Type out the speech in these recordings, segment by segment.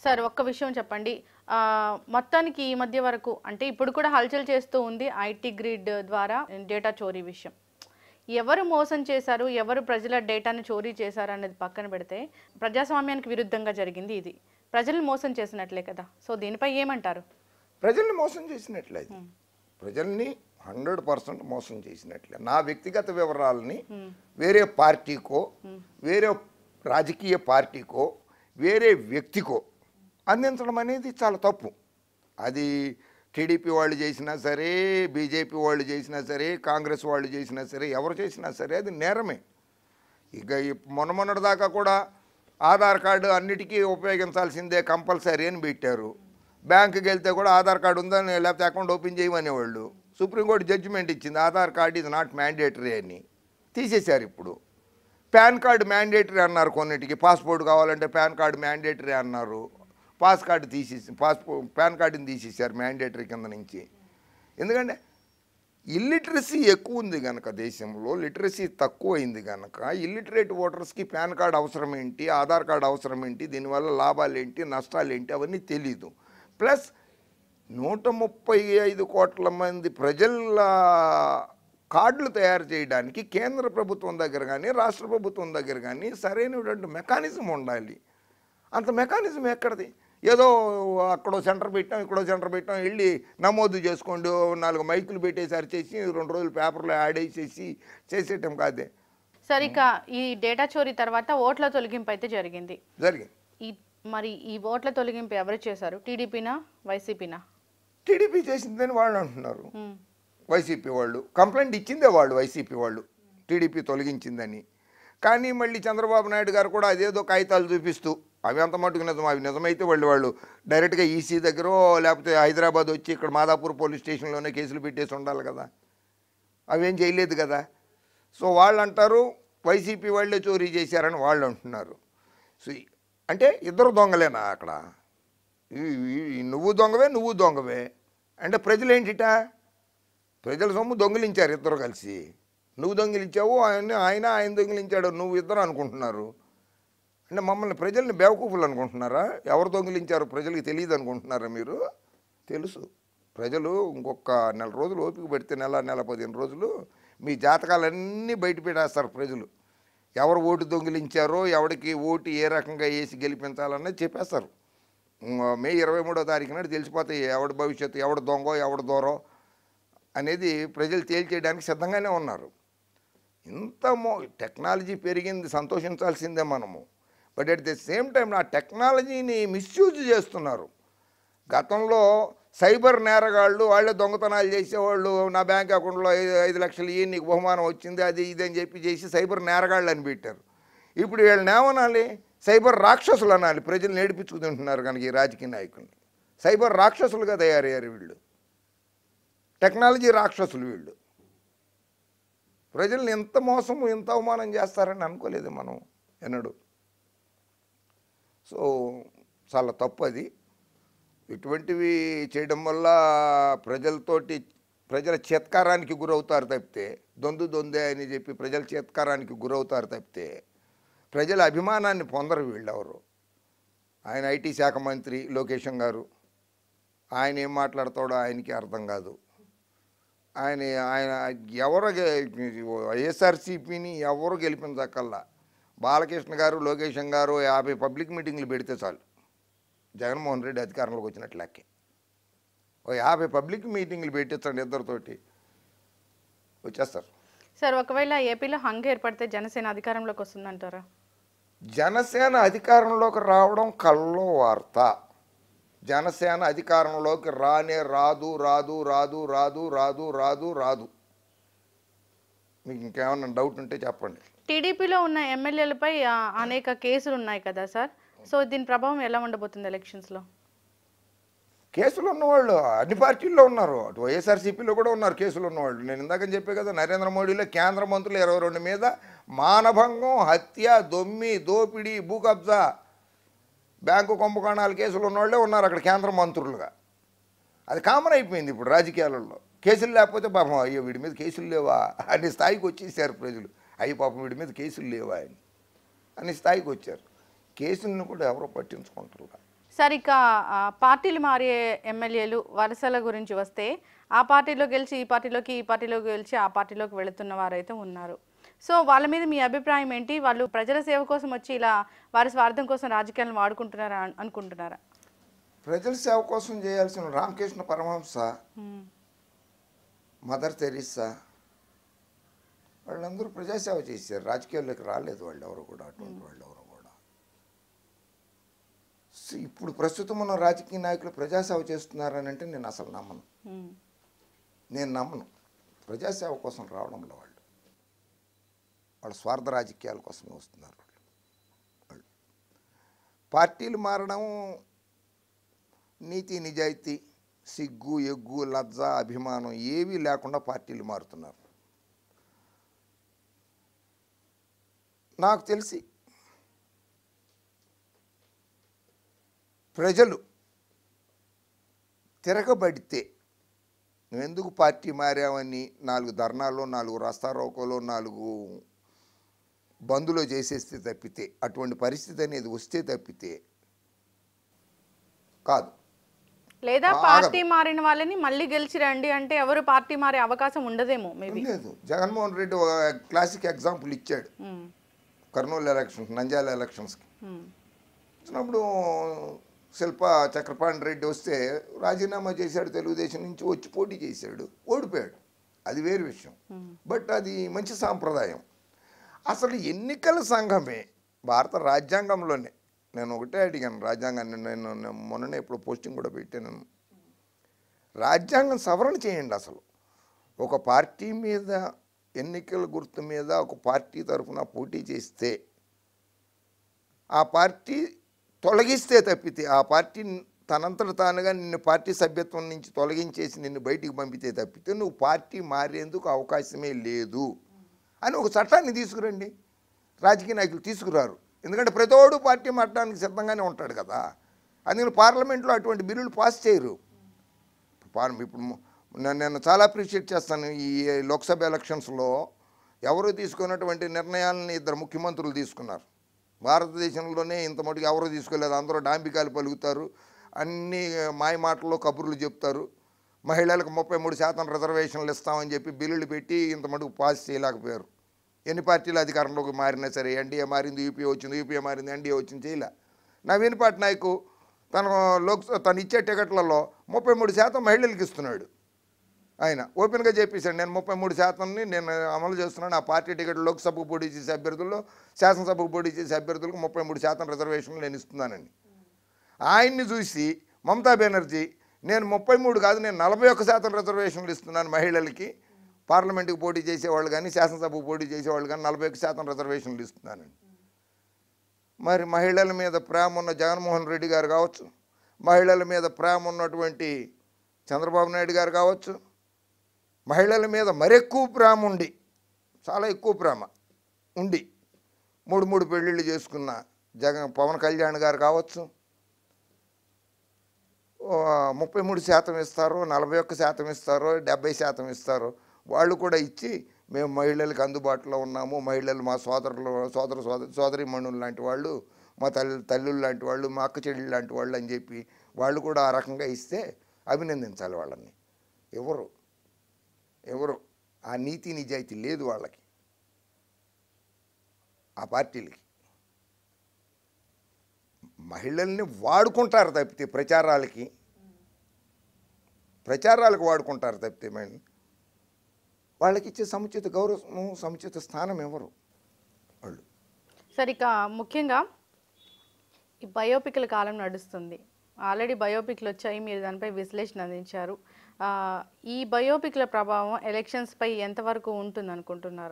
Sir ఒక్క విషయం చెప్పండి ఆ, మొత్తానికి ఈ మధ్య వరకు అంటే ఇప్పుడు కూడా హల్చల్ చేస్తూ ఉంది ఐటీ గ్రిడ్ ద్వారా డేటా చోరీ విషయం ఎవరు మోసం చేశారు ఎవరు ప్రజల డేటాను చోరీ చేశారు అనేది పక్కన పెడితే ప్రజాస్వామ్యానికి విరుద్ధంగా జరిగింది ఇది ప్రజలను మోసం చేసినట్లే కదా సో దీనిపై ఏమంటారు ప్రజల్ని మోసం చేసినట్లే అది ప్రజల్ని హండ్రెడ్ పర్సెంట్ మోసం చేసినట్లే నా వ్యక్తిగత వివరాలని వేరే పార్టీకో వేరే రాజకీయ పార్టీకో వేరే వ్యక్తికో అందించడం అనేది చాలా తప్పు అది టీడీపీ వాళ్ళు చేసినా సరే బీజేపీ వాళ్ళు చేసినా సరే కాంగ్రెస్ వాళ్ళు చేసినా సరే ఎవరు చేసినా సరే అది నేరమే ఇక ఈ మొన్న మొన్నటి దాకా కూడా ఆధార్ కార్డు అన్నిటికీ ఉపయోగించాల్సిందే కంపల్సరీ అని పెట్టారు బ్యాంకుకి వెళ్తే కూడా ఆధార్ కార్డు ఉందని లేకపోతే అకౌంట్ ఓపెన్ చేయమనేవాళ్ళు సుప్రీంకోర్టు జడ్జిమెంట్ ఇచ్చింది ఆధార్ కార్డు ఇది నాట్ మ్యాండేటరీ అని తీసేశారు ఇప్పుడు పాన్ కార్డు మ్యాండేటరీ అన్నారు కొన్నిటికి పాస్పోర్ట్ కావాలంటే పాన్ కార్డు మ్యాండేటరీ అన్నారు పాస్ కార్డు తీసేసి పాస్పో పాన్ కార్డుని తీసేశారు మ్యాండేటరీ కింద నుంచి ఎందుకంటే ఇల్లిటరసీ ఎక్కువ ఉంది కనుక దేశంలో లిటరసీ తక్కువ అయింది కనుక ఇల్లిటరేట్ ఓటర్స్కి పాన్ కార్డ్ అవసరం ఏంటి ఆధార్ కార్డు అవసరం ఏంటి దీనివల్ల లాభాలు ఏంటి నష్టాలు ఏంటి అవన్నీ తెలీదు ప్లస్ నూట ముప్పై ఐదు కోట్ల మంది ప్రజల కార్డులు తయారు చేయడానికి కేంద్ర ప్రభుత్వం దగ్గర కానీ రాష్ట్ర ప్రభుత్వం దగ్గర కానీ సరైనటువంటి మెకానిజం ఉండాలి అంత మెకానిజం ఎక్కడిది ఏదో అక్కడో సెంటర్ పెట్టాం ఇక్కడో సెంటర్ పెట్టాం వెళ్ళి నమోదు చేసుకోండి ఓ నాలుగు మైకులు పెట్టేసి అరిచేసి రెండు రోజులు పేపర్లో యాడ్ వేసేసి చేసేయటం కాదే సార్ ఇక ఈ డేటా చోరీ తర్వాత ఓట్ల తొలగింపు అయితే జరిగింది జరిగింది ఈ మరి ఈ ఓట్ల తొలగింపు ఎవరు చేశారు టీడీపీనా వైసీపీనా టీడీపీ చేసిందని వాళ్ళు అంటున్నారు వైసీపీ వాళ్ళు కంప్లైంట్ ఇచ్చిందే వాళ్ళు వైసీపీ వాళ్ళు టీడీపీ తొలగించిందని కానీ మళ్ళీ చంద్రబాబు నాయుడు గారు కూడా అదేదో కాగితాలు చూపిస్తూ అవి అంత మటుకు నిజం అవి నిజమైతే వాళ్ళు వాళ్ళు డైరెక్ట్గా ఈసీ దగ్గర లేకపోతే హైదరాబాద్ వచ్చి ఇక్కడ మాదాపూర్ పోలీస్ స్టేషన్లోనే కేసులు పెట్టేసి ఉండాలి కదా అవేం చేయలేదు కదా సో వాళ్ళు అంటారు వైసీపీ వాళ్ళే చోరీ చేశారని వాళ్ళు అంటున్నారు సో ఈ- అంటే ఇద్దరు దొంగలేనా అక్కడ ఈ- ఈ- ఈ నువ్వు దొంగవే నువ్వు దొంగవే అంటే ప్రజలు ఏంటిట ప్రజల సొమ్ము దొంగిలించారు ఇద్దరు కలిసి నువ్వు దొంగిలించావు ఆయన ఆయన ఆయన దొంగిలించాడు నువ్వు ఇద్దరు అనుకుంటున్నారు అంటే మమ్మల్ని ప్రజల్ని బేవకూఫులు అనుకుంటున్నారా ఎవరు దొంగిలించారు ప్రజలకి తెలియదు అనుకుంటున్నారా మీరు తెలుసు ప్రజలు ఇంకొక నెల రోజులు ఓపిక పెడితే నెల నెల పదిహేను రోజులు మీ జాతకాలన్నీ బయట పెట్టేస్తారు ప్రజలు ఎవరు ఓటు దొంగిలించారో ఎవరికి ఓటు ఏ రకంగా వేసి గెలిపించాలన్నది చెప్పేస్తారు ఉమ్, మే ఇరవై మూడో తారీఖు నాడు తెలిసిపోతాయి ఎవడి భవిష్యత్తు ఎవడు దొంగో ఎవడు దూరో అనేది ప్రజలు తేల్చేయడానికి సిద్ధంగానే ఉన్నారు ఇంత మో టెక్నాలజీ పెరిగింది సంతోషించాల్సిందే మనము but at the same time ఆ టెక్నాలజీని మిస్యూజ్ చేస్తున్నారు గతంలో సైబర్ నేరగాళ్ళు వాళ్ళే దొంగతనాలు చేసేవాళ్ళు నా బ్యాంక్ అకౌంట్లో ఐదు ఐదు లక్షలు ఇయ్యి నీకు బహుమానం వచ్చింది అది ఇది అని చెప్పి చేసి సైబర్ నేరగాళ్ళు అని పెట్టారు ఇప్పుడు వీళ్ళని ఏమనాలి సైబర్ రాక్షసులు అనాలి ప్రజలు నేర్పించుకుంటున్నారు కనుక ఈ రాజకీయ నాయకుల్ని సైబర్ రాక్షసులుగా తయారయ్యారు వీళ్ళు టెక్నాలజీ రాక్షసులు వీళ్ళు ప్రజల్ని ఎంత మోసం ఎంత అవమానం చేస్తారని అనుకోలేదు మనం ఎన్నడు సో చాలా తప్పు అది ఇటువంటివి చేయడం వల్ల ప్రజలతోటి ప్రజల చేత్కారానికి గురవుతారు తప్పితే దొందు దొందే అని చెప్పి ప్రజల చేత్కారానికి గురవుతారు తప్పితే ప్రజల అభిమానాన్ని పొందరు వీళ్ళెవరు ఆయన ఐటీ శాఖ మంత్రి లోకేషన్ గారు ఆయన ఏం మాట్లాడతాడో ఆయనకి అర్థం కాదు ఆయన ఆయన ఎవరు వైఎస్ఆర్సీపీని ఎవరు గెలిపించక్కల్లా బాలకృష్ణ గారు లోకేషన్ గారు యాభై పబ్లిక్ మీటింగ్లు పెడితే చాలు జగన్మోహన్ రెడ్డి అధికారంలోకి వచ్చినట్లు లెక్కే ఓ యాభై పబ్లిక్ మీటింగ్లు పెట్టించండి ఇద్దరితోటి వచ్చేస్తారు సార్ ఒకవేళ ఏపీలో హంగ్ ఏర్పడితే జనసేన అధికారంలోకి వస్తుందంటారా జనసేన అధికారంలోకి రావడం కల్లో వార్త జనసేన అధికారంలోకి రానే రాదు రాదు రాదు రాదు రాదు రాదు రాదు మీకు ఇంకేమన్నా డౌట్ ఉంటే చెప్పండి టీడీపీలో ఉన్న ఎమ్మెల్యేలపై ఆ, అనేక కేసులు ఉన్నాయి కదా సార్ సో దీని ప్రభావం ఎలా ఉండబోతుంది ఎలక్షన్స్లో కేసులు ఉన్నవాళ్ళు అన్ని పార్టీల్లో ఉన్నారు అటు వైఎస్ఆర్సీపీలో కూడా ఉన్నారు కేసులు ఉన్నవాళ్ళు నేను ఇందాక చెప్పే కదా నరేంద్ర మోడీలో కేంద్ర మంత్రులు ఇరవై రెండు మీద మానభంగం హత్య దొమ్మి దోపిడీ భూ కబ్జా బ్యాంకు కుంభకోణాల కేసులు ఉన్నవాళ్ళే ఉన్నారు అక్కడ కేంద్ర మంత్రులుగా అది కామన్ అయిపోయింది ఇప్పుడు రాజకీయాలలో కేసులు లేకపోతే పాపం అయ్యో వీడి మీద కేసులు లేవా అనే స్థాయికి వచ్చేసారు ప్రజలు అయ్యి పాపం వీడి మీద కేసులు లేవా అని అనే స్థాయికి వచ్చారు కేసులను కూడా ఎవరో పట్టించుకుంటారు సార్ ఇక ఆ, పార్టీలు మారే ఎమ్మెల్యేలు వరుసల గురించి వస్తే ఆ పార్టీలో గెలిచి ఈ పార్టీలోకి ఈ పార్టీలోకి గెలిచి ఆ పార్టీలోకి వెళుతున్న వారైతే ఉన్నారు సో వాళ్ళ మీద మీ అభిప్రాయం ఏంటి వాళ్ళు ప్రజల సేవ కోసం వచ్చి ఇలా వారి స్వార్థం కోసం రాజకీయాలను వాడుకుంటున్నారా అన్- అనుకుంటున్నారా ప్రజల సేవ కోసం చేయాల్సిన రామకృష్ణ పరమహంస మ్మ్. మదర్ తెరీసా వాళ్ళందరూ ప్రజాసేవ చేశారు రాజకీయాల్లోకి రాలేదు వాళ్ళు ఎవరు కూడా అటువంటి వాళ్ళు ఎవరు కూడా సో ఇప్పుడు ప్రస్తుతం ఉన్న రాజకీయ నాయకులు ప్రజాసేవ చేస్తున్నారని అంటే నేను అసలు నమ్మను మ్మ్. నేను నమ్మను ప్రజాసేవ కోసం రావడంలో వాళ్ళు వాళ్ళ స్వార్థ రాజకీయాల కోసమే వస్తున్నారు వాళ్ళు వాళ్ళు పార్టీలు మారడం నీతి నిజాయితీ సిగ్గు ఎగ్గు లజ్జ అభిమానం ఏవీ లేకుండా పార్టీలు మారుతున్నారు నాకు తెలిసి ప్రజలు తిరగబడితే నువ్వెందుకు పార్టీ మారావని నాలుగు ధర్నాలు నాలుగు రస్తారోకోలు నాలుగు బందులో చేసేస్తే తప్పితే అటువంటి పరిస్థితి అనేది వస్తే తప్పితే కాదు లేదా ఆగదు. పార్టీ మారిన వాళ్ళని మళ్ళీ గెలిచి రండి అంటే ఎవరు పార్టీ మారే అవకాశం ఉండదేమో మేబీ లేదు జగన్మోహన్ రెడ్డి ఒక క్లాసిక్ ఎగ్జాంపుల్ ఇచ్చాడు కర్నూలు ఎలక్షన్స్ నంద్యాల ఎలక్షన్స్కి వచ్చినప్పుడు శిల్ప చక్రపాణి రెడ్డి వస్తే రాజీనామా చేశాడు తెలుగుదేశం నుంచి వచ్చి పోటీ చేశాడు ఓడిపోయాడు అది వేరు విషయం బట్ అది మంచి సాంప్రదాయం అసలు ఎన్నికల సంఘమే భారత రాజ్యాంగంలోనే నేను ఒకటే అడిగాను రాజ్యాంగాన్ని నేను నేను మొన్ననే ఇప్పుడు పోస్టింగ్ కూడా పెట్టాను రాజ్యాంగం సవరణ చేయండి అసలు ఒక పార్టీ మీద ఎన్నికల గుర్తు మీద ఒక పార్టీ తరఫున పోటీ చేస్తే ఆ పార్టీ తొలగిస్తే తప్పితే ఆ పార్టీ తనంతట తానుగా నిన్ను పార్టీ సభ్యత్వం నుంచి తొలగించేసి నిన్ను బయటికి పంపితే తప్పితే నువ్వు పార్టీ మారేందుకు అవకాశమే లేదు అని ఒక చట్టాన్ని తీసుకురండి రాజకీయ నాయకులు తీసుకురారు ఎందుకంటే ప్రతోడు పార్టీ మారడానికి సిద్ధంగానే ఉంటాడు కదా అందుకని పార్లమెంట్లో అటువంటి బిల్లులు పాస్ చేయరు పార్- ఇప్పుడు ము- నేను నేను చాలా అప్రిషియేట్ చేస్తాను ఈ లోక్సభ ఎలక్షన్స్లో ఎవరు తీసుకున్నటువంటి నిర్ణయాలను ఇద్దరు ముఖ్యమంత్రులు తీసుకున్నారు భారతదేశంలోనే ఇంత మటుకు ఎవరు తీసుకోలేదు అందరూ డాంబికాలు పలుకుతారు అన్ని మాయ మాటల్లో కబుర్లు చెప్తారు మహిళలకు ముప్పై మూడు శాతం రిజర్వేషన్లు ఇస్తామని చెప్పి బిల్లులు పెట్టి ఇంత మటుకు పాస్ చేయలేకపోయారు ఎన్ని పార్టీలు అధికారంలోకి మారినా సరే ఎన్డీఏ మారింది యూపీఏ వచ్చింది యూపీఏ మారింది ఎన్డీఏ వచ్చింది చేయలే నవీన్ పట్నాయక్ తన లోక్ తను ఇచ్చే టికెట్లలో ముప్పై మూడు శాతం మహిళలకు ఇస్తున్నాడు ఆయన ఓపెన్గా చెప్పేశాడు నేను ముప్పై మూడు శాతాన్ని నేను అమలు చేస్తున్నాను ఆ పార్టీ టికెట్ లోక్సభకు పోటీ చేసే అభ్యర్థుల్లో శాసనసభకు పోటీ చేసే అభ్యర్థులకు ముప్పై మూడు శాతం రిజర్వేషన్లు నేను ఇస్తున్నానని ఆయన్ని చూసి మమతా బెనర్జీ నేను ముప్పై మూడు కాదు నేను నలభై ఒక్క శాతం రిజర్వేషన్లు ఇస్తున్నాను మహిళలకి పార్లమెంటుకు పోటీ చేసేవాళ్ళు కానీ శాసనసభకు పోటీ చేసేవాళ్ళు కానీ నలభై ఒక్క శాతం రిజర్వేషన్లు ఇస్తున్నానని మరి మహిళల మీద ప్రేమ ఉన్న జగన్మోహన్ రెడ్డి గారు కావచ్చు మహిళల మీద ప్రేమ ఉన్నటువంటి చంద్రబాబు నాయుడు గారు కావచ్చు మహిళల మీద మరెక్కువ ప్రేమ ఉండి చాలా ఎక్కువ ప్రేమ ఉండి మూడు మూడు పెళ్ళిళ్ళు చేసుకున్న జగన్ పవన్ కళ్యాణ్ గారు కావచ్చు ఓ, ముప్పై మూడు శాతం ఇస్తారు నలభై ఒక్క శాతం ఇస్తారు డెబ్బై శాతం ఇస్తారు వాళ్ళు కూడా ఇచ్చి మేము మహిళలకు అందుబాటులో ఉన్నాము మహిళలు మా సోదరులు సోదర సోదరి సోదరిమణులు లాంటి వాళ్ళు మా తల్లి తల్లులు లాంటి వాళ్ళు మా అక్క చెల్లెళ్ళు లాంటి వాళ్ళు అని చెప్పి వాళ్ళు కూడా ఆ రకంగా ఇస్తే అభినందించాలి వాళ్ళని ఎవరు ఎవరు ఆ నీతి నిజాయితీ లేదు వాళ్ళకి ఆ పార్టీలకి మహిళల్ని వాడుకుంటారు తప్పితే ప్రచారాలకి ప్రచారాలకు వాడుకుంటారు తప్పితే మహిళని వాళ్ళకి ఇచ్చే సముచిత గౌరవం సముచిత స్థానం ఎవరు వాళ్ళు సార్ ఇక ముఖ్యంగా ఈ బయోపిక్ల కాలం నడుస్తుంది ఆల్రెడీ బయోపిక్లు వచ్చాయి మీరు దానిపై విశ్లేషణ అందించారు ఆ, ఈ బయోపిక్ల ప్రభావం ఎలక్షన్స్పై ఎంతవరకు ఉంటుంది అనుకుంటున్నారు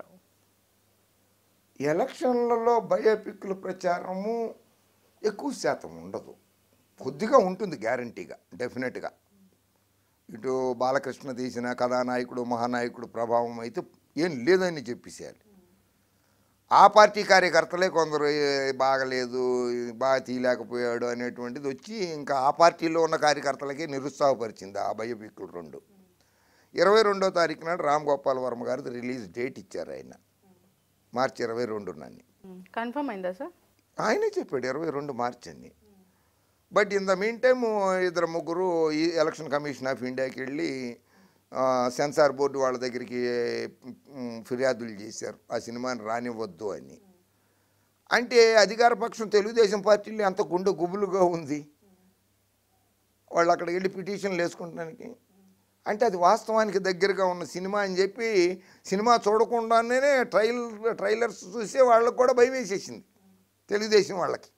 ఎలక్షన్లలో బయోపిక్ల ప్రచారము ఎక్కువ శాతం ఉండదు కొద్దిగా ఉంటుంది గ్యారంటీగా డెఫినెట్గా ఇటు బాలకృష్ణ తీసిన కథానాయకుడు మహానాయకుడు ప్రభావం అయితే ఏం లేదని చెప్పేసేయాలి ఆ పార్టీ కార్యకర్తలే కొందరు "ఏ, బాగలేదు బాగా తీయలేకపోయాడు అనేటువంటిది వచ్చి ఇంకా ఆ పార్టీలో ఉన్న కార్యకర్తలకే నిరుత్సాహపరిచింది ఆ బయోపిక్లు రెండు ఇరవై రెండో తారీఖు నాడు రామ్ గోపాల్ వర్మ గారిది రిలీజ్ డేట్ ఇచ్చారు ఆయన మార్చి ఇరవై రెండునని కన్ఫర్మ్ అయిందా సార్ ఆయనే చెప్పాడు ఇరవై రెండు మార్చి అని but in the mean time ఇద్దరు ముగ్గురు ఈ ఎలక్షన్ కమిషన్ ఆఫ్ ఇండియాకి వెళ్ళి ఆ, సెన్సార్ బోర్డు వాళ్ళ దగ్గరికి మ్, ఫిర్యాదులు చేశారు ఆ సినిమాని రానివ్వద్దు అని అంటే అధికార పక్షం తెలుగుదేశం పార్టీలో ఎంత గుండె గుబులుగా ఉంది వాళ్ళు అక్కడికి వెళ్ళి పిటిషన్లు వేసుకుంటానికి అంటే అది వాస్తవానికి దగ్గరగా ఉన్న సినిమా అని చెప్పి సినిమా చూడకుండానే ట్రైల్ ట్రైలర్స్ చూసే వాళ్ళకు కూడా భయం వేసేసింది తెలుగుదేశం వాళ్ళకి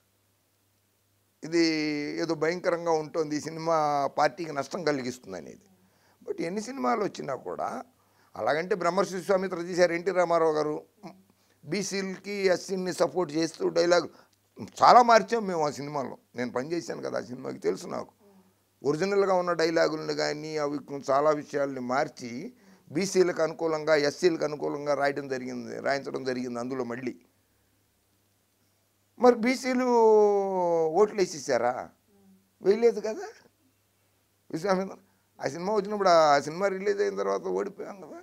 ఇది ఏదో భయంకరంగా ఉంటుంది ఈ సినిమా పార్టీకి నష్టం కలిగిస్తుంది అనేది బట్ ఎన్ని సినిమాలు వచ్చినా కూడా అలాగంటే బ్రహ్మర్షి విశ్వామిత్ర తీశారు ఎన్టీ రామారావు గారు బీసీలకి ఎస్సీని సపోర్ట్ చేస్తూ డైలాగ్ చాలా మార్చాం మేము ఆ సినిమాలో నేను పనిచేశాను కదా ఆ సినిమాకి తెలుసు నాకు ఒరిజినల్గా ఉన్న డైలాగులను కానీ అవి చాలా విషయాల్ని మార్చి బీసీలకు అనుకూలంగా ఎస్సీలకు అనుకూలంగా రాయడం జరిగింది రాయించడం జరిగింది అందులో మళ్ళీ మరి బీసీలు ఓట్లు వేసేసారా వేయలేదు కదా విశ్వామిత్ర ఆ సినిమా వచ్చినప్పుడు ఆ సినిమా రిలీజ్ అయిన తర్వాత ఓడిపోయాం కదా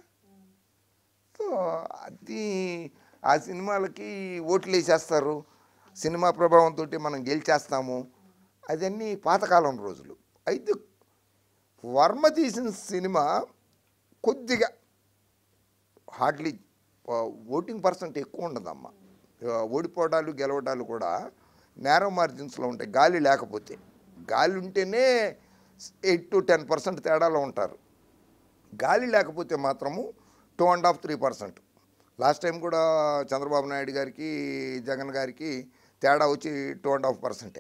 సో అది ఆ సినిమాలకి ఓట్లు వేసేస్తారు సినిమా ప్రభావంతో మనం గెలిచేస్తాము అదన్నీ పాతకాలం రోజులు అయితే వర్మ తీసిన సినిమా కొద్దిగా హార్డ్లీ ఓటింగ్ పర్సెంట్ ఎక్కువ ఉండదమ్మా ఆ, ఓడిపోవడాలు గెలవడాలు కూడా నేరో మార్జిన్స్లో ఉంటాయి గాలి లేకపోతే గాలి ఉంటేనే ఎయిట్ టు టెన్ పర్సెంట్ తేడాలో ఉంటారు గాలి లేకపోతే మాత్రము two and half three percent last time కూడా చంద్రబాబు నాయుడు గారికి జగన్ గారికి తేడా వచ్చి టూ అండ్ హాఫ్ పర్సెంటే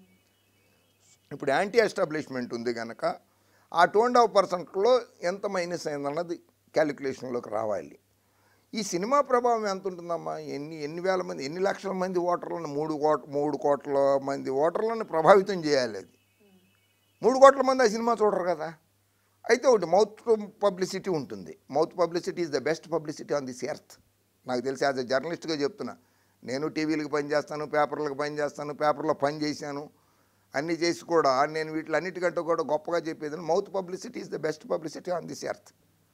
ఇప్పుడు యాంటీ ఎస్టాబ్లిష్మెంట్ ఉంది కనుక ఆ టూ అండ్ హాఫ్ పర్సెంట్లో ఎంత మైనస్ అయిందన్నది క్యాలిక్యులేషన్లోకి రావాలి ఈ సినిమా ప్రభావం ఎంత ఉంటుందమ్మా ఎన్ని ఎన్ని వేల మంది ఎన్ని లక్షల మంది ఓటర్లను మూడు కోట మూడు కోట్ల మంది ఓటర్లను ప్రభావితం చేయాలి అది మూడు కోట్ల మంది ఆ సినిమా చూడరు కదా అయితే ఒకటి మౌత్ పబ్లిసిటీ ఉంటుంది mouth publicity is the best publicity on this earth నాకు తెలిసి యాజ్ ఎ జర్నలిస్ట్గా చెప్తున్నా నేను టీవీలకు పనిచేస్తాను పేపర్లకు పనిచేస్తాను పేపర్లో పని చేశాను అన్నీ చేసి కూడా నేను వీటిలన్నిటికంటే కూడా గొప్పగా చెప్పేది mouth publicity is the best publicity on this earth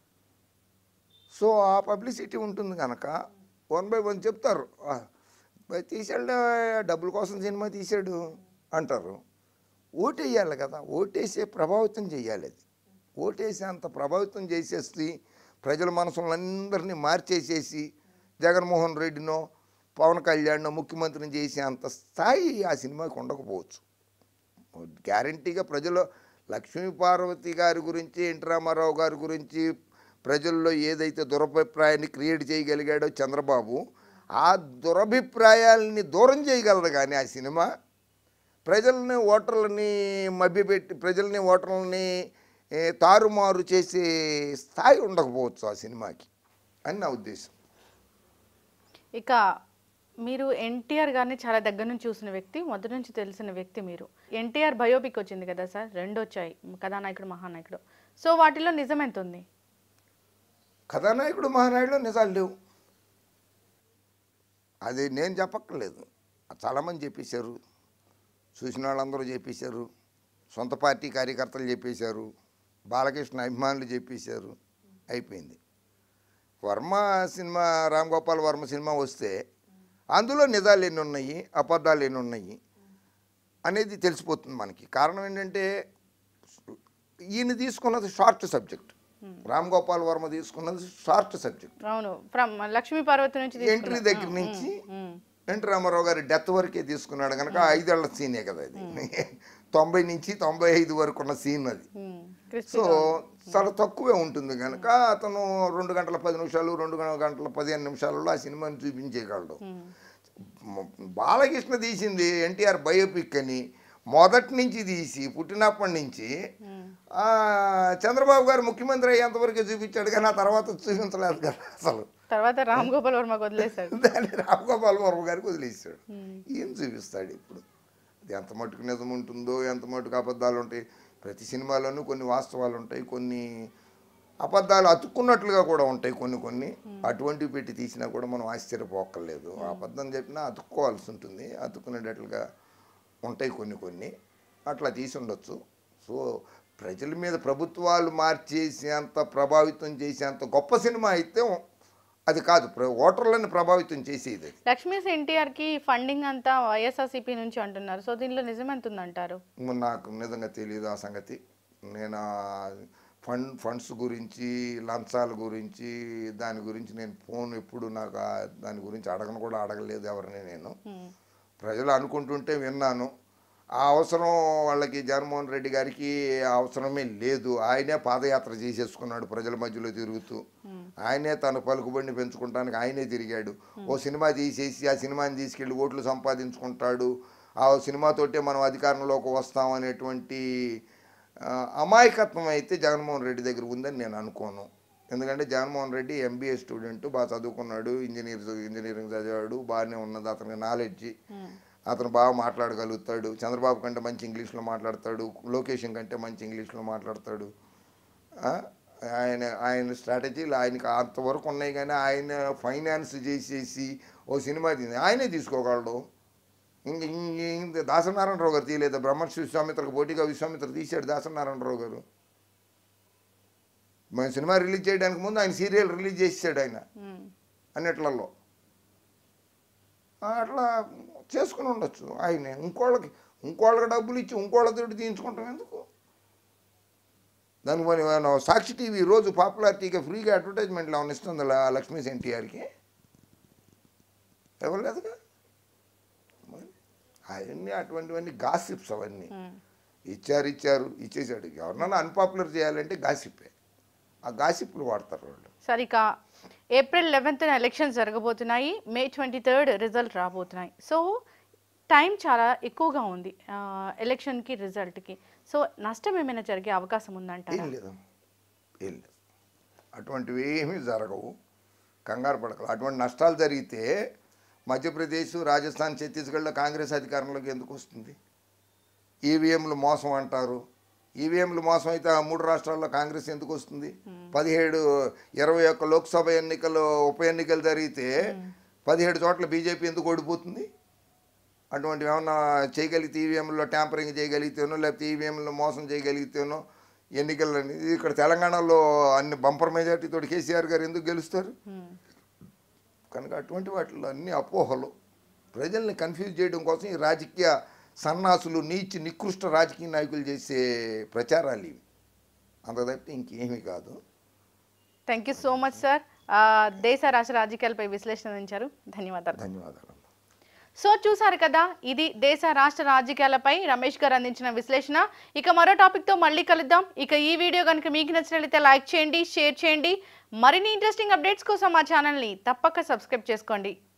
so ఆ పబ్లిసిటీ ఉంటుంది కనుక వన్ బై వన్ చెప్తారు "ఆ, బై తీసాడు డబ్బుల కోసం సినిమా తీశాడు అంటారు ఓటేయాలి కదా ఓటేసే ప్రభావితం చేయాలి అది ఓటేసే అంత ప్రభావితం చేసేసి ప్రజల మనసులందరినీ మార్చేసేసి జగన్మోహన్ రెడ్డినో పవన్ కళ్యాణ్నో ముఖ్యమంత్రిని చేసే అంత స్థాయి ఆ సినిమాకి ఉండకపోవచ్చు గ్యారంటీగా ప్రజలు లక్ష్మీ పార్వతి గారి గురించి ఎన్టీ రామారావు గారి గురించి ప్రజల్లో ఏదైతే దురభిప్రాయాన్ని క్రియేట్ చేయగలిగాడో చంద్రబాబు ఆ దురభిప్రాయాల్ని దూరం చేయగలడు కానీ ఆ సినిమా ప్రజల్ని ఓటర్లని మభ్యపెట్టి ప్రజల్ని ఓటర్లని ఏ, తారుమారు చేసే స్థాయి ఉండకపోవచ్చు ఆ సినిమాకి అని నా ఉద్దేశం ఇక మీరు ఎన్టీఆర్ గారిని చాలా దగ్గర నుంచి చూసిన వ్యక్తి మొదటి నుంచి తెలిసిన వ్యక్తి మీరు ఎన్టీఆర్ బయోపిక్ వచ్చింది కదా సార్ రెండు వచ్చాయి కథానాయకుడు మహానాయకుడు సో వాటిలో నిజం ఎంత ఉంది కథానాయకుడు మహానాయుడులో నిజాలు లేవు అది నేను చెప్పక్కర్లేదు చాలామంది చెప్పేశారు చూసిన వాళ్ళందరూ చెప్పేశారు సొంత పార్టీ కార్యకర్తలు చెప్పేశారు బాలకృష్ణ అభిమానులు చెప్పేశారు అయిపోయింది వర్మ సినిమా రామ్ గోపాల్ వర్మ సినిమా వస్తే అందులో నిజాలు ఎన్ని ఉన్నాయి అబద్ధాలు ఎన్ని ఉన్నాయి అనేది తెలిసిపోతుంది మనకి కారణం ఏంటంటే ఈయన తీసుకున్నది షార్ట్ సబ్జెక్ట్ రామ్ గోపాల్ వర్మ తీసుకున్నది షార్ట్ సబ్జెక్ట్ అవును ఫ్రమ్ లక్ష్మీ పార్వతి నుంచి ఎంట్రీ తీసుకున్న- దగ్గర నుంచి ఉమ్, ఎన్టీ రామారావు గారి డెత్ వరకే తీసుకున్నాడు కనుక ఐదేళ్ల సీనే కదా అది తొంభై నుంచి తొంభై ఐదు వరకు ఉన్న సీన్ అది ఉమ్, క్రిస్పీ సో చాలా తక్కువే ఉంటుంది కనుక అతను రెండు గంటల పది నిమిషాలు రెండు గంటల పదిహేను నిమిషాలలో ఆ సినిమాని చూపించేయగలడు మ- బాలకృష్ణ తీసింది ఎన్టీఆర్ బయోపిక్ అని మొదటి నుంచి తీసి పుట్టినప్పటి నుంచి ఆ, చంద్రబాబు గారు ముఖ్యమంత్రి అయ్యేంతవరకు చూపించాడు కానీ ఆ తర్వాత చూపించలేదు కదా అసలు తర్వాత రామ్ గోపాల్ వర్మకు వదిలేశాడు దాన్ని రామగోపాల్ వర్మ గారికి వదిలేసాడు ఏం చూపిస్తాడు ఇప్పుడు అది ఎంత మటుకు నిజం ఉంటుందో ఎంత మటుకు అబద్ధాలు ఉంటాయి ప్రతి సినిమాలోనూ కొన్ని వాస్తవాలు ఉంటాయి కొన్ని అబద్ధాలు అతుక్కున్నట్లుగా కూడా ఉంటాయి కొన్ని కొన్ని అటువంటివి పెట్టి తీసినా కూడా మనం ఆశ్చర్యపోక్కర్లేదు ఆ అబద్ధం చెప్పినా అతుక్కోవాల్సి ఉంటుంది అతుక్కునేటట్లుగా ఉంటాయి కొన్ని కొన్ని అట్లా తీసి ఉండొచ్చు సో ప్రజల మీద ప్రభుత్వాలు మార్చేసేంత ప్రభావితం చేసేంత గొప్ప సినిమా అయితే అది కాదు ప్ర- ఓటర్లను ప్రభావితం చేసేది అది లక్ష్మీస్ ఎన్టీఆర్ కి ఫండింగ్ అంతా వైఎస్ఆర్సీపీ నుంచి అంటున్నారు సో దీనిలో నిజం ఎంత ఉందంటారు మ- నాకు నిజంగా తెలియదు ఆ సంగతి నేను ఆ ఫండ్ ఫండ్స్ గురించి లంచాల గురించి దాని గురించి నేను ఫోన్ ఎప్పుడు నాకు ఆ దాని గురించి అడగను కూడా అడగలేదు ఎవరిని నేను ఉమ్, ప్రజలు అనుకుంటుంటే విన్నాను ఆ అవసరం వాళ్ళకి జగన్మోహన్ రెడ్డి గారికి ఆ అవసరమే లేదు ఆయనే పాదయాత్ర చేసేసుకున్నాడు ప్రజల మధ్యలో తిరుగుతూ ఆయనే తన పలుకుబడిని పెంచుకుంటానికి ఆయనే తిరిగాడు ఓ సినిమా తీసేసి ఆ సినిమాని తీసుకెళ్ళి ఓట్లు సంపాదించుకుంటాడు ఆ సినిమాతోటే మనం అధికారంలోకి వస్తాం అనేటువంటి ఆ, అమాయకత్వం అయితే జగన్మోహన్ రెడ్డి దగ్గర ఉందని నేను అనుకోను ఎందుకంటే జగన్మోహన్ రెడ్డి ఎంబీఏ స్టూడెంట్ బాగా చదువుకున్నాడు ఇంజనీర్ ఇంజనీరింగ్ చదివాడు బాగానే ఉన్నది అతనికి నాలెడ్జి ఉమ్, అతను బాగా మాట్లాడగలుగుతాడు చంద్రబాబు కంటే మంచి ఇంగ్లీష్లో మాట్లాడతాడు లోకేషన్ కంటే మంచి ఇంగ్లీష్లో మాట్లాడతాడు ఆ? ఆయన ఆయన స్ట్రాటజీలు ఆయనకి అంతవరకు ఉన్నాయి కానీ ఆయన ఫైనాన్స్ చేసేసి ఓ సినిమా తీసి ఆయనే తీసుకోగలడు ఇంక ఇంక- ఇంక దాసనారాయణరావు గారు తీయలేదు బ్రహ్మర్షి విశ్వామిత్రకు పోటీగా విశ్వామిత్ర తీశాడు దాసనారాయణరావు గారు మన సినిమా రిలీజ్ చేయడానికి ముందు ఆయన సీరియల్ రిలీజ్ చేసాడు ఆయన ఉమ్. అన్నిట్లలో అట్లా చేసుకుని ఉండొచ్చు ఆయన ఇంకోళ్ళకి ఇంకోళ్ళకి డబ్బులు ఇచ్చి ఇంకోళ్ళతో తీయించుకుంటాం ఎందుకు దానికి మరి ఏమైనా సాక్షి టీవీ రోజు పాపులారిటీగా ఫ్రీగా అడ్వర్టైజ్మెంట్లు ఏమైనా ఇస్తుంది ల- లక్ష్మీ ఎన్టీఆర్కి ఇవ్వలేదుగా మరి అవన్నీ అటువంటివన్నీ గాసిప్స్ అవన్నీ ఉమ్. ఇచ్చారు ఇచ్చారు ఇచ్చేసాడు ఎవరినైనా అన్పాపులర్ చేయాలంటే గాసిప్పే ఆ గాసిప్లు వాడతారు వాళ్ళు సరే ఇక ఏప్రిల్ లెవెన్త్ ఎలక్షన్స్ జరగబోతున్నాయి మే ట్వంటీ థర్డ్ రిజల్ట్ రాబోతున్నాయి సో టైం చాలా ఎక్కువగా ఉంది ఆ, ఎలక్షన్కి రిజల్ట్కి సో నష్టం ఏమైనా జరిగే అవకాశం ఉందంటారా ఏం లేదు ఏం లేదు అటువంటివి ఏమీ జరగవు కంగారు పడకలు అటువంటి నష్టాలు జరిగితే మధ్యప్రదేశ్ రాజస్థాన్ ఛత్తీస్గఢ్లో కాంగ్రెస్ అధికారంలోకి ఎందుకు వస్తుంది ఈవీఎంలు మోసం అంటారు ఈవీఎంలు మోసం అయితే ఆ మూడు రాష్ట్రాల్లో కాంగ్రెస్ ఎందుకు వస్తుంది పదిహేడు ఇరవై ఒక్క లోక్సభ ఎన్నికలు ఉప ఎన్నికలు జరిగితే పదిహేడు చోట్ల బీజేపీ ఎందుకు ఓడిపోతుంది అటువంటివి ఏమన్నా చేయగలిగితే ఈవీఎంలో ట్యాంపరింగ్ చేయగలిగితేనో లేకపోతే ఈవీఎంలో మోసం చేయగలిగితేనో ఎన్నికలు అనేది ఇక్కడ తెలంగాణలో అన్ని బంపర్ మెజార్టీతో కేసీఆర్ గారు ఎందుకు గెలుస్తారు ఉమ్. కనుక అటువంటి వాటిలో అన్ని అపోహలు ప్రజల్ని కన్ఫ్యూజ్ చేయడం కోసం ఈ రాజకీయ సన్నాసులు నీచి నికృష్ట రాజకీయ నాయకులు చేసే ప్రచారాలు ఇవి అంత తప్పితే ఇంకేమీ కాదు thank you so much sir దేశ రాష్ట్ర రాజకీయాలపై విశ్లేషణ అందించారు ధన్యవాదాలు ధన్యవాదాలు సో చూసారు కదా ఇది దేశ రాష్ట్ర రాజకీయాలపై రమేష్ గారు అందించిన విశ్లేషణ ఇక మరో టాపిక్తో మళ్ళీ కలుద్దాం ఇక ఈ వీడియో కనుక మీకు నచ్చినట్లయితే లైక్ చేయండి షేర్ చేయండి మరిన్ని ఇంట్రెస్టింగ్ అప్డేట్స్ కోసం మా ఛానల్ని తప్పక సబ్స్క్రైబ్ చేసుకోండి